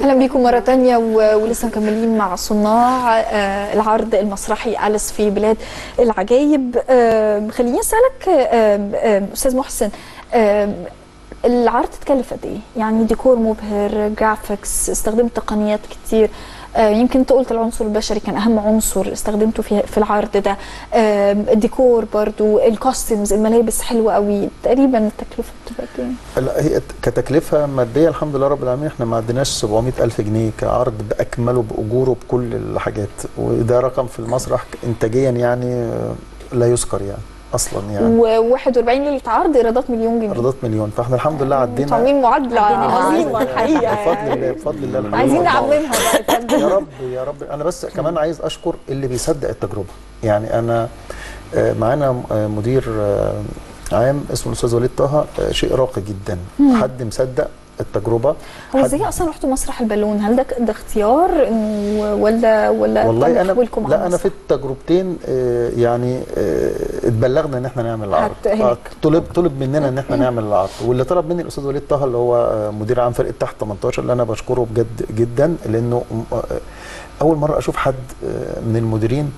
اهلا بيكم مره تانية و- ولسه مكملين مع صناع آه، العرض المسرحي أليس في بلاد العجايب آه، خليني اسالك آه، آه، استاذ محسن آه، العرض اتكلف قد ايه؟ يعني ديكور مبهر، جرافيكس، استخدمت تقنيات كتير آه، يمكن انت قلت العنصر البشري كان اهم عنصر استخدمته في في العرض ده آه، الديكور برضو الكوستيمز الملابس حلوه قوي تقريبا التكلفه بتبقى قد ايه؟ لا هي كتكلفه ماديه الحمد لله رب العالمين احنا ما عديناش 700 الف جنيه كعرض باكمله باجوره بكل الحاجات وده رقم في المسرح انتاجيا يعني آه، لا يذكر يعني اصلا يعني و41 ليله عرض ايرادات مليون جنيه ايرادات مليون فاحنا الحمد لله عدينا عاملين معادله عدينا عظيمه المعادلة. الحقيقه بفضل يعني. الله بفضل الله الحمد عايزين لله. نعممها بقى يا فندم. يا رب يا رب انا بس كمان عايز اشكر اللي بيصدق التجربه يعني انا آه، معانا آه، مدير آه، عام اسمه الاستاذ وليد طه آه، شيء راقي جدا حد مصدق التجربه هو حد- ازاي اصلا رحتوا مسرح البالون هل ده ده اختيار إنه ولا ولا تم والله انا قبولكم على لا انا المسرح؟ في التجربتين آه، يعني آه، اتبلغنا ان احنا نعمل العرض هت- هناك. آه، طلب طلب مننا ان احنا نعمل العرض واللي طلب مني الاستاذ وليد طه اللي هو آه، مدير عام فرقه تحت 18 اللي انا بشكره بجد جدا لانه م- آه، اول مره اشوف حد آه، من المديرين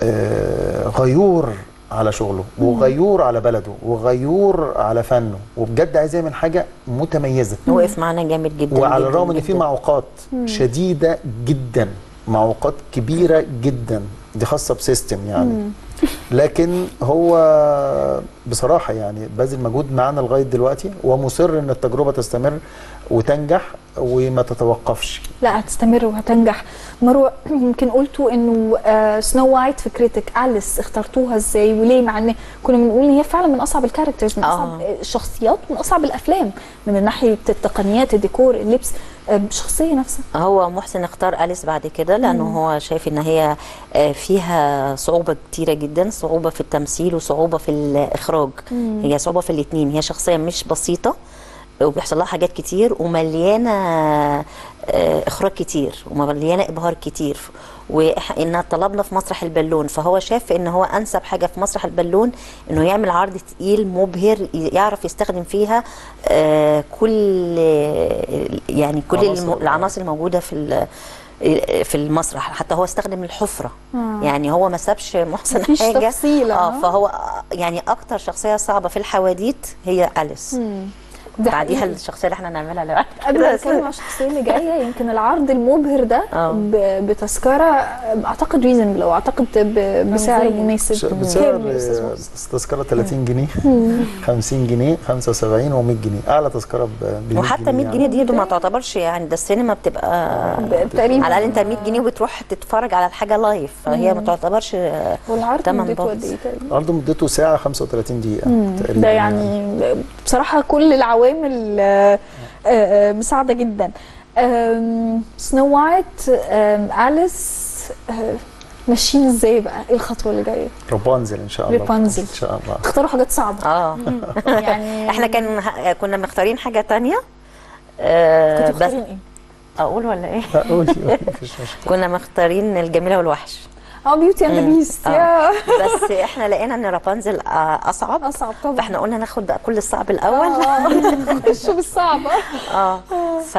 آه، غيور على شغله وغيور على بلده وغيور على فنه وبجد عايز يعمل حاجه متميزه وقف معانا جامد جدا وعلى جداً الرغم ان في جداً. معوقات شديده جدا معوقات كبيره جدا دي خاصه بسيستم يعني لكن هو بصراحه يعني باذل مجهود معانا لغايه دلوقتي ومصر ان التجربه تستمر وتنجح وما تتوقفش لا هتستمر وهتنجح مروه يمكن قلتوا انه آه سنو وايت فكرتك اليس اخترتوها ازاي وليه مع ان كنا بنقول ان هي فعلا من اصعب الكاركترز من آه. اصعب الشخصيات من اصعب الافلام من ناحيه التقنيات الديكور اللبس آه الشخصيه نفسها هو محسن اختار أليس بعد كده لأنه هو شايف إن هي آه، فيها صعوبة كتيرة جدا صعوبة في التمثيل وصعوبة في الإخراج هي صعوبة في الاتنين هي شخصية مش بسيطة وبيحصل لها حاجات كتير ومليانة آه، إخراج كتير ومليانة إبهار كتير وإن طلبنا في مسرح البالون فهو شاف إن هو أنسب حاجة في مسرح البالون إنه يعمل عرض تقيل مبهر يعرف يستخدم فيها آه، كل يعني كل عناصر. الم- العناصر الموجودة في ال- في المسرح حتى هو استخدم الحفره آه. يعني هو ما سابش محسن مفيش حاجه تفصيلة، اه آه. فهو يعني اكتر شخصيه صعبه في الحواديت هي اليس ده بعديها حقيقي. الشخصيه اللي احنا هنعملها اللي بعد قبل ما كده. نتكلم عن الشخصيه اللي جايه يمكن العرض المبهر ده آه. ب- بتذكره اعتقد ريزن او اعتقد ب- بسعر زي- مناسب ش- بسعر كام يا أستاذ آه، محسن؟ تذكره 30 جنيه 50 جنيه 75 و100 جنيه اعلى تذكره ب 100 وحتى 100 جنيه يعني. دي ما تعتبرش يعني ده السينما بتبقى ب- تقريبا على الاقل انت 100 جنيه وبتروح تتفرج على الحاجه لايف فهي ما تعتبرش آه، والعرض تمن مدته قد باص. ايه تقريبا؟ العرض مدته ساعه 35 دقيقه تقريبا ده يعني بصراحة كل العوامل آه، آه، آه، مساعدة جدا آم، سنو وايت آم، أليس آه، ماشيين ازاي بقى؟ ايه الخطوة اللي جاية؟ رابنزل ان شاء الله رابنزل. ان شاء الله تختاروا حاجات صعبة اه يعني احنا كان ه- كنا مختارين حاجه تانية آه، كنتوا بس مختارين ايه؟ اقول ولا ايه لا قولي قولي، مفيش مشكله كنا مختارين الجميلة والوحش اه بيوتي اند مم. بيست آه. يا بس احنا لقينا ان رابنزل آه، اصعب اصعب طبعا فاحنا قلنا ناخد بقى كل الصعب الاول اه شو بالصعبة اه ف...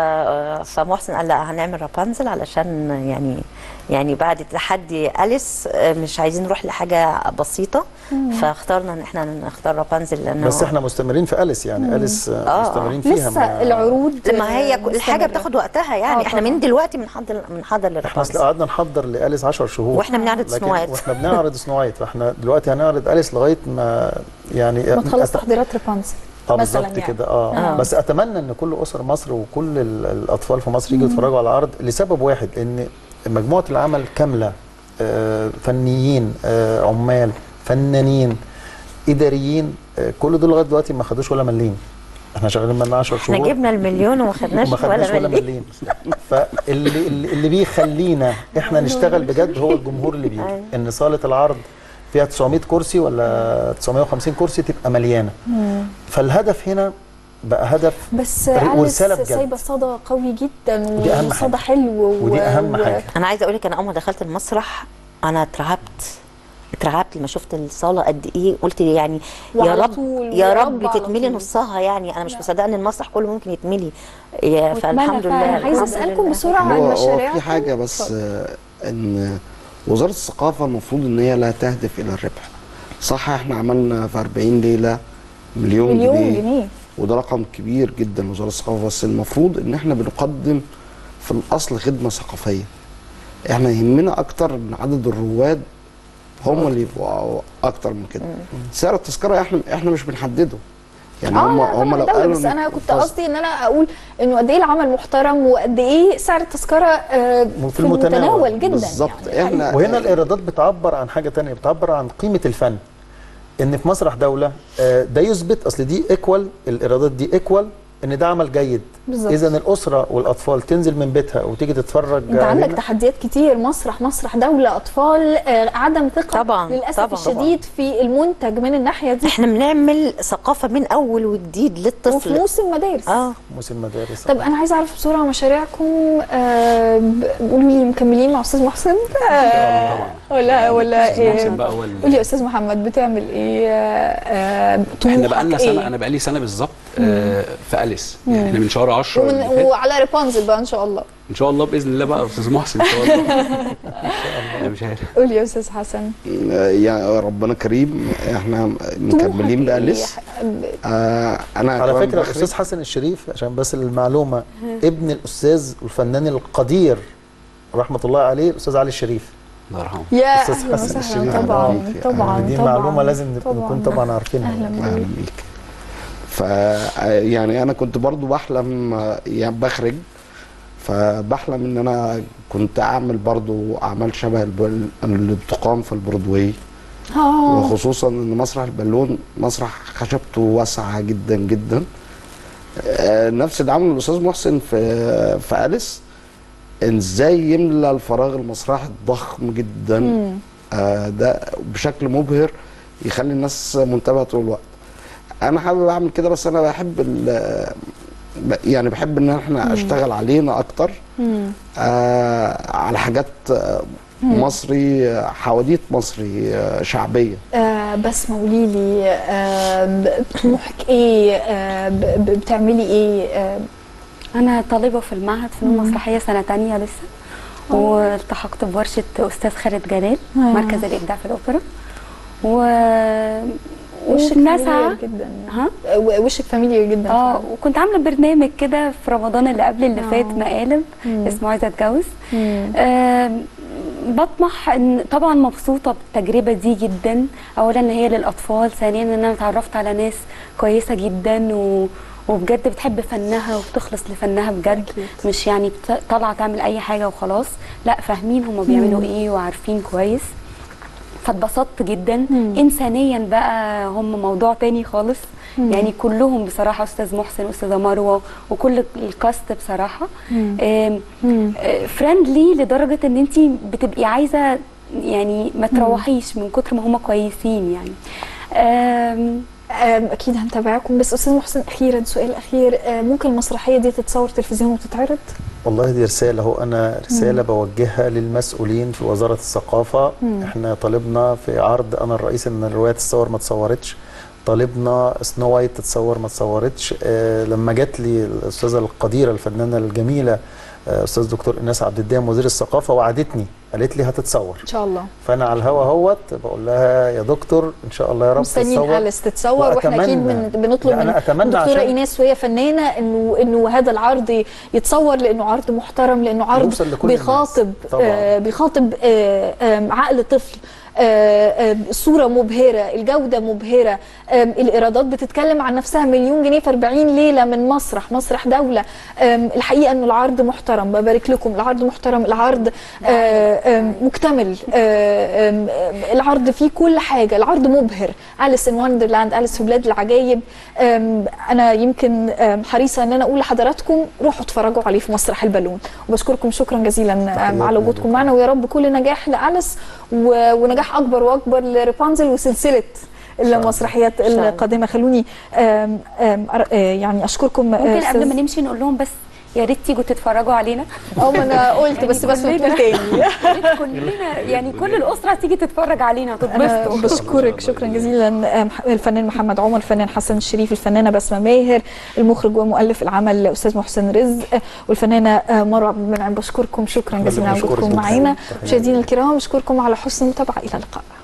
فمحسن قال لا هنعمل رابنزل علشان يعني يعني بعد تحدي اليس آه، مش عايزين نروح لحاجه بسيطه فاخترنا ان احنا نختار رابنزل لانه بس احنا مستمرين في اليس يعني اليس آه، آه. مستمرين فيها لسه ما- العروض لما هي آه، كل- الحاجه مستمرة. بتاخد وقتها يعني آه احنا من طبعاً. دلوقتي بنحضر بنحضر احنا اصل للرابنزل قعدنا نحضر لاليس 10 شهور واحنا بنعرض لكن سنو وايت. واحنا بنعرض سنو وايت فاحنا دلوقتي هنعرض اليس لغايه ما يعني ما تخلص أت- تحضيرات رابنزل اه مثلا بالظبط يعني. كده اه. آه. بس اتمنى ان كل اسر مصر وكل ال- الاطفال في مصر يجوا يتفرجوا على العرض لسبب واحد ان مجموعه العمل كامله آه، فنيين آه، عمال فنانين اداريين آه، كل دول لغايه دلوقتي ما خدوش ولا مليم احنا شغالين بقالنا 10 احنا شهور جبنا المليون وما خدناش وما خدناش ولا ولا مليون مليم فاللي اللي اللي بيخلينا احنا نشتغل بجد هو الجمهور اللي بيجي أيوة. ان صاله العرض فيها 900 كرسي ولا 950 كرسي تبقى مليانه فالهدف هنا بقى هدف بس طريق أليس ورسالة بجد. سايبه صدى قوي جدا ودي أهم وصدى حاجة. حلو و- ودي اهم و- حاجه انا عايزه اقول لك انا اول ما دخلت المسرح انا اترعبت اترعبت لما شفت الصاله قد ايه قلت يعني يا وعلى رب طول يا ويا رب رب على تتملي طول. نصها يعني انا مش مصدقه ان المسرح كله ممكن يتملي يا- فالحمد فعلا. لله عايزه الحمد اسالكم لله. بسرعه عن هو هو مشاريعكم في حاجه بس اتفضل. آه، ان وزاره الثقافه المفروض ان هي لا تهدف الى الربح صح احنا عملنا في 40 ليله مليون, مليون جنيه, جنيه وده رقم كبير جدا لوزاره الثقافه بس المفروض ان احنا بنقدم في الاصل خدمه ثقافيه احنا يهمنا اكتر ان عدد الرواد هم اللي يبقوا اكتر من كده سعر التذكره احنا احنا مش بنحدده يعني اه هم لا هم طبعا لو دولة قالوا بس إن انا كنت التص- قصدي ان انا اقول انه قد ايه العمل محترم وقد ايه سعر التذكره آه، في المتناول. جدا بالظبط يعني احنا وهنا الايرادات بتعبر عن حاجه تانية بتعبر عن قيمه الفن ان في مسرح دوله آه، ده يثبت اصل دي ايكوال الايرادات دي ايكوال ان ده عمل جيد بالظبط. اذا الاسره والاطفال تنزل من بيتها وتيجي تتفرج انت عندك هنا. تحديات كتير مسرح مسرح دوله اطفال آه، عدم ثقه طبعاً، للاسف طبعاً. الشديد في المنتج من الناحيه دي احنا بنعمل ثقافه من اول وجديد وفي للطفل موسم مدارس اه موسم مدارس طب انا عايزه اعرف بسرعه مشاريعكم آه، ب- قولوا لي مكملين مع استاذ محسن آه، طبعا ولا ولا أستاذ محسن ايه بقى هو ال- قول لي يا استاذ محمد بتعمل ايه آه، احنا طموحك بقى لنا ايه سنه انا بقى لي سنه بالظبط آه، في اليس يعني احنا من شهر 10 ومن اللي فات. وعلى ريبونزل بقى ان شاء الله ان شاء الله باذن الله بقى استاذ محسن ان شاء الله انا مش عارف قول يا استاذ حسن يعني ربنا كريم احنا مكملين طموحك بأليس إيه؟ آه انا على كمان فكره بخرج. الاستاذ حسن الشريف عشان بس المعلومه ابن الاستاذ والفنان القدير رحمه الله عليه الاستاذ علي الشريف الله يرحمه يا أستاذ اهلا حسن وسهلا الشريف. طبعا أهلا طبعا دي طبعا معلومه لازم نكون طبعاً. طبعا عارفينها أهلا يعني. اهلا بيك ف يعني انا كنت برضو بحلم آه، يعني بخرج فبحلم ان انا كنت اعمل برضو اعمال شبه الب- اللي بتقام في البرودواي اه وخصوصا ان مسرح البالون مسرح خشبته واسعه جدا جدا آه، نفس اللي عمله الاستاذ محسن في في اليس ازاي يملى الفراغ المسرحي الضخم جدا مم. آه، ده بشكل مبهر يخلي الناس منتبهه طول الوقت انا حابب اعمل كده بس انا بحب ال- ب- يعني بحب ان احنا اشتغل علينا اكتر مم. آه على حاجات آه، مصري آه، حواديت مصري آه، شعبيه آه بس قولي لي آه ب- طموحك ايه آه ب- ب- بتعملي ايه آه أنا طالبة في المعهد فنون مسرحية سنة تانية لسه والتحقت بورشة أستاذ خالد جلال آه. مركز الإبداع في الأوبرا و وشك وبنسعى فاميليار جدا ها و- وشك فاميليار جدا اه فعلاً. وكنت عاملة برنامج كده في رمضان اللي قبل اللي آه. فات مقالب مم. اسمه عايزة اتجوز مم. آم، بطمح ان طبعا مبسوطه بالتجربه دي جدا اولا ان هي للاطفال ثانيا ان انا اتعرفت على ناس كويسه جدا و وبجد بتحب فنها وبتخلص لفنها بجد أكيد. مش يعني بت- طالعه تعمل اي حاجه وخلاص لا فاهمين هما بيعملوا ايه وعارفين كويس فاتبسطت جدا مم. انسانيا بقى هم موضوع تاني خالص مم. يعني كلهم بصراحه استاذ محسن واستاذه مروه وكل الكاست بصراحه مم. آم، مم. فريندلي لدرجه ان انت بتبقي عايزه يعني ما تروحيش من كتر ما هم كويسين يعني آم، آم، اكيد هنتابعكم بس استاذ محسن اخيرا سؤال اخير آه، ممكن المسرحيه دي تتصور تلفزيون وتتعرض والله دي رسالة هو أنا رسالة بوجهها للمسؤولين في وزارة الثقافة مم. احنا طالبنا في عرض أنا الرئيس إن الرواية تتصور ما تصورتش طالبنا سنو وايت تتصور ما تصورتش آه لما جات لي الأستاذة القديرة الفنانة الجميلة آه أستاذ دكتور إناس عبد الدايم وزير الثقافة وعدتني قالت لي هتتصور ان شاء الله فأنا على الهوا اهوت بقول لها يا دكتور إن شاء الله يا رب مستنيين تتصور أليس تتصور واحنا اكيد وأتمنى- بن- بنطلب لا، من أنا أتمنى الدكتوره عشان- ايناس وهي فنانه انه انه هذا العرض يتصور لانه عرض محترم لانه عرض يوصل لكل بيخاطب الناس. طبعاً. آه بيخاطب آه آه عقل طفل آه آه صوره مبهره الجوده مبهره آه الايرادات بتتكلم عن نفسها مليون جنيه في 40 ليله من مسرح مسرح دوله آه الحقيقه انه العرض محترم ببارك لكم العرض محترم العرض آه آه مكتمل آه آه العرض فيه كل حاجه العرض مبهر أليس ان وندرلاند أليس في بلاد العجايب آم، انا يمكن آم، حريصه ان انا اقول لحضراتكم روحوا اتفرجوا عليه في مسرح البالون وبشكركم شكرا جزيلا آم، تحياتنا على وجودكم لكم. معنا ويا رب كل نجاح لأليس و- ونجاح اكبر واكبر لريبانزل وسلسله المسرحيات الله. القادمه خلوني آم، آم، أر- آه، يعني اشكركم آه، ممكن قبل أستاذ- ما نمشي نقول لهم بس يا ريت تيجوا تتفرجوا علينا اه ما انا قلت بس بس كلنا. بتقول تاني يا ريت كلنا يعني كل الاسره تيجي تتفرج علينا انا هتتبسطوا بشكرك شكرا جزيلا آه، مح- الفنان محمد عمر الفنان حسن الشريف الفنانه بسمه ماهر المخرج ومؤلف العمل استاذ محسن رزق والفنانه آه، مروه عبد المنعم بشكركم شكرا جزيلا على بشكرك وجودكم جداً. معانا تحية مشاهدينا الكرام بشكركم على حسن المتابعه الى اللقاء